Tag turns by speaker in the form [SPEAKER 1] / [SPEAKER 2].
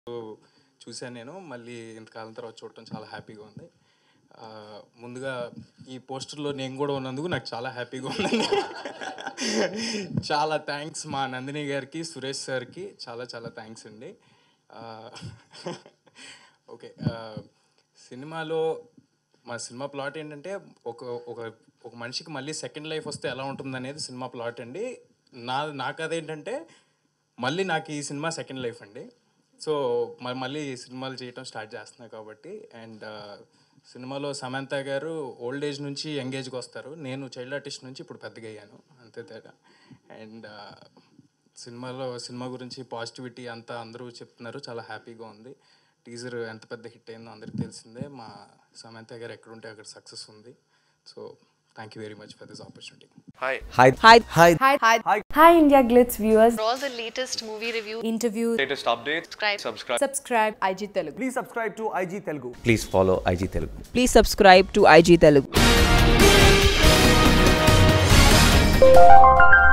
[SPEAKER 1] చూశాను నేను మళ్ళీ ఇంతకాలం తర్వాత చూడటం చాలా హ్యాపీగా ఉంది ఆ, ముందుగా ఈ పోస్టర్లో నేను కూడా ఉన్నందుకు నాకు చాలా హ్యాపీగా ఉందండి చాలా థ్యాంక్స్ మా నందిని గారికి సురేష్ సార్కి చాలా చాలా థ్యాంక్స్ అండి ఆ, ఓకే ఆ, సినిమాలో మా సినిమా ప్లాట్ ఏంటంటే ఒక ఒక ఒక మనిషికి మళ్ళీ సెకండ్ లైఫ్ వస్తే ఎలా ఉంటుంది అనేది సినిమా ప్లాట్ అండి నా నా కథ ఏంటంటే మళ్ళీ నాకు ఈ సినిమా సెకండ్ లైఫ్ అండి సో మ- మళ్ళీ సినిమాలు చేయటం స్టార్ట్ చేస్తున్నా కాబట్టి అండ్ సినిమాలో సమంత గారు ఓల్డ్ ఏజ్ నుంచి యంగ్ ఏజ్కి వస్తారు నేను చైల్డ్ ఆర్టిస్ట్ నుంచి ఇప్పుడు పెద్దగా అయ్యాను అంతే తేడా అండ్ సినిమాలో సినిమా గురించి పాజిటివిటీ అంతా అందరూ చెప్తున్నారు చాలా హ్యాపీగా ఉంది టీజర్ ఎంత పెద్ద హిట్ అయిందో అందరికీ తెలిసిందే మా సమంత గారు ఎక్కడుంటే అక్కడ సక్సెస్ ఉంది so thank you very much for this opportunity
[SPEAKER 2] Hi.
[SPEAKER 3] Hi.
[SPEAKER 4] Hi.
[SPEAKER 3] Hi.
[SPEAKER 4] Hi. Hi, India Glitz viewers.
[SPEAKER 5] For all the latest movie reviews,
[SPEAKER 4] Interviews.
[SPEAKER 2] Latest updates.
[SPEAKER 5] subscribe.
[SPEAKER 2] Subscribe.
[SPEAKER 4] Subscribe IG Telugu.
[SPEAKER 6] Please subscribe to IG Telugu.
[SPEAKER 3] Please follow IG Telugu.
[SPEAKER 4] Please subscribe to IG Telugu.